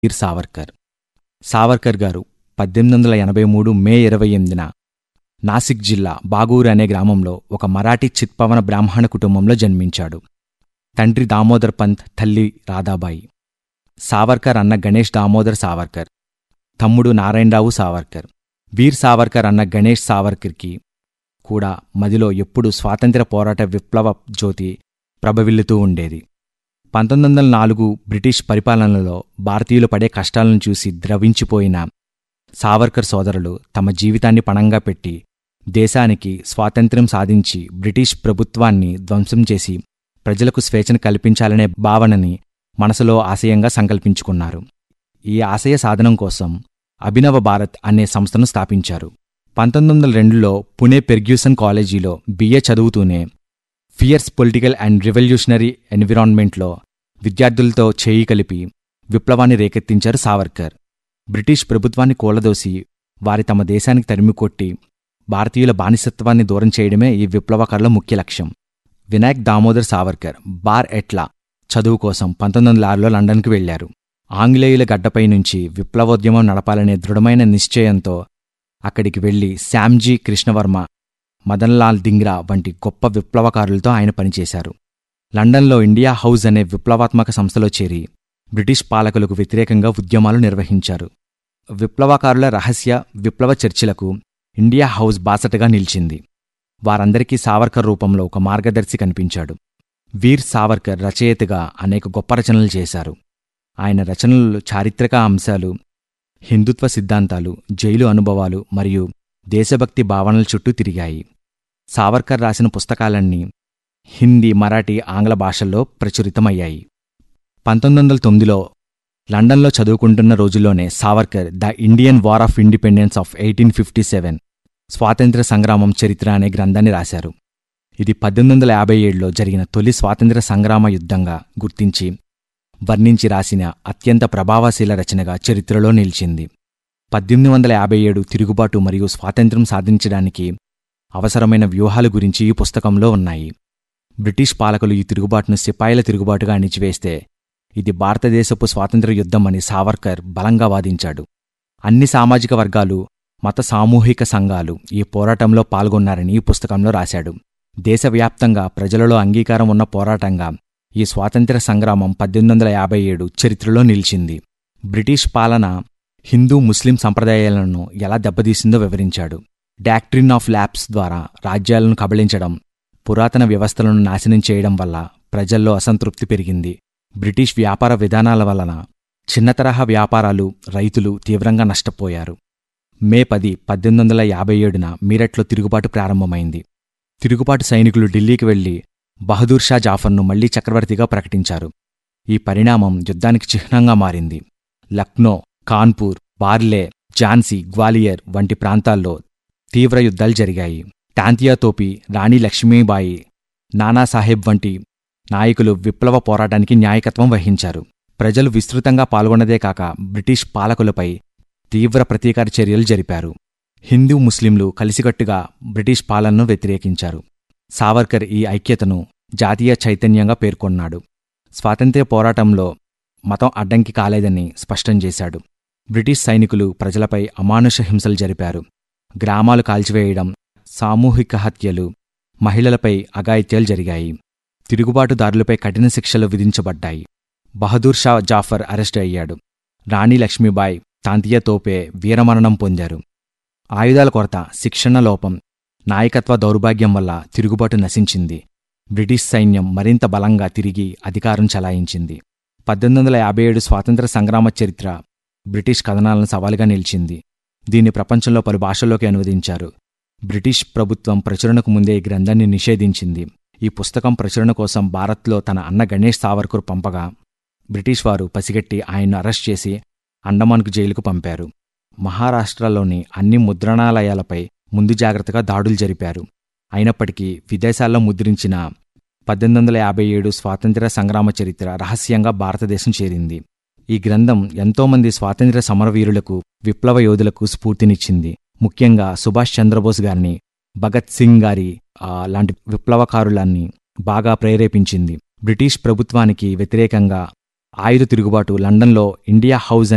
వీర్ సావర్కర్ సావర్కర్ గారు పద్దెనిమిది వందల ఎనభై మూడు మే ఇరవై ఎనిమిదిన నాసిక్ జిల్లా బాగూరు అనే గ్రామంలో ఒక మరాఠీ చిత్పవన బ్రాహ్మణ కుటుంబంలో జన్మించాడు తండ్రి దామోదర్ పంత్ తల్లి రాధాబాయి సావర్కర్ అన్న గణేష్ దామోదర్ సావర్కర్ తమ్ముడు నారాయణరావు సావర్కర్ వీర్ సావర్కర్ అన్న గణేష్ సావర్కర్కి కూడా మదిలో ఎప్పుడూ స్వాతంత్ర్య పోరాట విప్లవ జ్యోతి ప్రభవిల్లుతూ ఉండేది పంతొమ్మిది వందల నాలుగు బ్రిటిష్ పరిపాలనలో భారతీయులు పడే కష్టాలను చూసి ద్రవించిపోయిన సావర్కర్ సోదరులు తమ జీవితాన్ని పణంగా పెట్టి దేశానికి స్వాతంత్ర్యం సాధించి బ్రిటిష్ ప్రభుత్వాన్ని ధ్వంసం చేసి ప్రజలకు స్వేచ్ఛను కల్పించాలనే భావనని మనసులో ఆశయంగా సంకల్పించుకున్నారు ఈ ఆశయ సాధనం కోసం అభినవ భారత్ అనే సంస్థను స్థాపించారు పంతొమ్మిది వందల రెండులో పుణే పెర్గ్యూసన్ కాలేజీలో బిఏ చదువుతూనే ఫియర్స్ పొలిటికల్ అండ్ రివల్యూషనరీ ఎన్విరాన్మెంట్లో విద్యార్థులతో చేయి కలిపి విప్లవాన్ని రేకెత్తించారు సావర్కర్ బ్రిటిష్ ప్రభుత్వాన్ని కూలదోసి వారి తమ దేశానికి తరిమికొట్టి భారతీయుల బానిసత్వాన్ని దూరం చేయడమే ఈ విప్లవకారుల ముఖ్య లక్ష్యం వినాయక్ దామోదర్ సావర్కర్ బార్ ఎట్లా చదువు కోసం పంతొమ్మిది వందల ఆరులో లండన్కు వెళ్లారు ఆంగ్లేయుల గడ్డపై నుంచి విప్లవోద్యమం నడపాలనే దృఢమైన నిశ్చయంతో అక్కడికి వెళ్లి శామ్జీ కృష్ణవర్మ మదన్లాల్ దింగ్రా వంటి గొప్ప విప్లవకారులతో ఆయన పనిచేశారు లండన్లో ఇండియా హౌస్ అనే విప్లవాత్మక సంస్థలో చేరి బ్రిటిష్ పాలకులకు వ్యతిరేకంగా ఉద్యమాలు నిర్వహించారు విప్లవకారుల రహస్య విప్లవ చర్చలకు ఇండియా హౌస్ బాసటగా నిలిచింది వారందరికీ సావర్కర్ రూపంలో ఒక మార్గదర్శి కనిపించాడు వీర్ సావర్కర్ రచయితగా అనేక గొప్ప రచనలు చేశారు ఆయన రచనలు చారిత్రక అంశాలు హిందుత్వ సిద్ధాంతాలు జైలు అనుభవాలు మరియు దేశభక్తి భావనల చుట్టూ తిరిగాయి సావర్కర్ రాసిన పుస్తకాలన్నీ హిందీ మరాఠీ ఆంగ్ల భాషల్లో ప్రచురితమయ్యాయి పంతొమ్మిది వందల తొమ్మిదిలో లండన్లో చదువుకుంటున్న రోజుల్లోనే Savarkar the Indian war of independence of eighteen fifty seven స్వాతంత్ర్య సంగ్రామం చరిత్ర అనే గ్రంథాన్ని రాశారు ఇది పద్దెనిమిది వందల యాభై ఏడులో జరిగిన తొలి స్వాతంత్ర్య సంగ్రామ యుద్ధంగా గుర్తించి వర్ణించి రాసిన అత్యంత ప్రభావశీల రచనగా చరిత్రలో నిలిచింది పద్దెనిమిది వందల యాభై ఏడు తిరుగుబాటు మరియు స్వాతంత్ర్యం సాధించడానికి అవసరమైన వ్యూహాల గురించి ఈ పుస్తకంలో ఉన్నాయి బ్రిటిష్ పాలకులు ఈ తిరుగుబాటును సిపాయిల తిరుగుబాటుగా అణిచివేస్తే ఇది భారతదేశపు స్వాతంత్ర్య యుద్ధం అని సావర్కర్ బలంగా వాదించాడు అన్ని సామాజిక వర్గాలు మత సామూహిక సంఘాలు ఈ పోరాటంలో పాల్గొన్నారని ఈ పుస్తకంలో రాశాడు దేశవ్యాప్తంగా ప్రజలలో అంగీకారం ఉన్న పోరాటంగా ఈ స్వాతంత్ర్య సంగ్రామం పద్దెనిమిది వందల యాభై ఏడు చరిత్రలో నిలిచింది బ్రిటిష్ పాలన హిందూ ముస్లిం సంప్రదాయాలను ఎలా దెబ్బతీసిందో వివరించాడు డాక్ట్రిన్ ఆఫ్ ల్యాబ్స్ ద్వారా రాజ్యాలను కబళించడం పురాతన వ్యవస్థలను నాశనం చేయడం వల్ల ప్రజల్లో అసంతృప్తి పెరిగింది బ్రిటిష్ వ్యాపార విధానాల వలన చిన్నతరహా వ్యాపారాలు రైతులు తీవ్రంగా నష్టపోయారు మే పది పద్దెనిమిది వందల యాభై ఏడున మీరట్లో తిరుగుబాటు ప్రారంభమైంది తిరుగుబాటు సైనికులు ఢిల్లీకి వెళ్లి బహదూర్ షా జాఫర్ను మళ్లీ చక్రవర్తిగా ప్రకటించారు ఈ పరిణామం యుద్ధానికి చిహ్నంగా మారింది లక్నో కాన్పూర్ బార్లే ఝాన్సీ గ్వాలియర్ వంటి ప్రాంతాల్లో తీవ్ర యుద్ధాలు జరిగాయి టాంతియా తోపి రాణి లక్ష్మీబాయి నానాసాహెబ్ వంటి నాయకులు విప్లవ పోరాటానికి న్యాయకత్వం వహించారు ప్రజలు విస్తృతంగా పాల్గొన్నదే కాక బ్రిటిష్ పాలకులపై తీవ్ర ప్రతీకార చర్యలు జరిపారు హిందూ ముస్లింలు కలిసికట్టుగా బ్రిటిష్ పాలనను వ్యతిరేకించారు సావర్కర్ ఈ ఐక్యతను జాతీయ చైతన్యంగా పేర్కొన్నాడు స్వాతంత్ర్య పోరాటంలో మతం అడ్డంకి కాలేదని స్పష్టం చేశాడు బ్రిటిష్ సైనికులు ప్రజలపై అమానుష హింసలు జరిపారు గ్రామాలు కాల్చివేయడం సామూహిక హత్యలు మహిళలపై అఘాయిత్యాలు జరిగాయి తిరుగుబాటుదారులపై కఠిన శిక్షలు విధించబడ్డాయి బహదూర్ షా జాఫర్ అరెస్టు అయ్యాడు రాణి లక్ష్మీబాయి తాంతియా తోపే వీరమరణం పొందారు ఆయుధాల కొరత శిక్షణ లోపం నాయకత్వ దౌర్భాగ్యం వల్ల తిరుగుబాటు నశించింది బ్రిటిష్ సైన్యం మరింత బలంగా తిరిగి అధికారం చలాయించింది పద్దెనిమిది వందల యాభై ఏడు స్వాతంత్ర సంగ్రామ చరిత్ర బ్రిటిష్ కథనాలను సవాలుగా నిలిచింది దీన్ని ప్రపంచంలో పలు భాషల్లోకి అనువదించారు బ్రిటిష్ ప్రభుత్వం ప్రచురణకు ముందే ఈ గ్రంథాన్ని నిషేధించింది ఈ పుస్తకం ప్రచురణ కోసం భారత్లో తన అన్న గణేష్ సావర్కర్ పంపగా బ్రిటిష్ వారు పసిగట్టి ఆయన్ను అరెస్ట్ చేసి అండమాన్కు జైలుకు పంపారు మహారాష్ట్రలోని అన్ని ముద్రణాలయాలపై ముందు జాగ్రత్తగా దాడులు జరిపారు అయినప్పటికీ విదేశాల్లో ముద్రించిన పద్దెనిమిది వందల యాభై ఏడు స్వాతంత్ర్య సంగ్రామ చరిత్ర రహస్యంగా భారతదేశం చేరింది ఈ గ్రంథం ఎంతోమంది స్వాతంత్ర్య సమరవీరులకు విప్లవ యోధులకు స్ఫూర్తినిచ్చింది ముఖ్యంగా సుభాష్ చంద్రబోస్ గారిని భగత్ సింగ్ గారి ఆ, లాంటి విప్లవకారులన్నీ బాగా ప్రేరేపించింది బ్రిటిష్ ప్రభుత్వానికి వ్యతిరేకంగా ఆయుధ తిరుగుబాటు లండన్లో ఇండియా హౌస్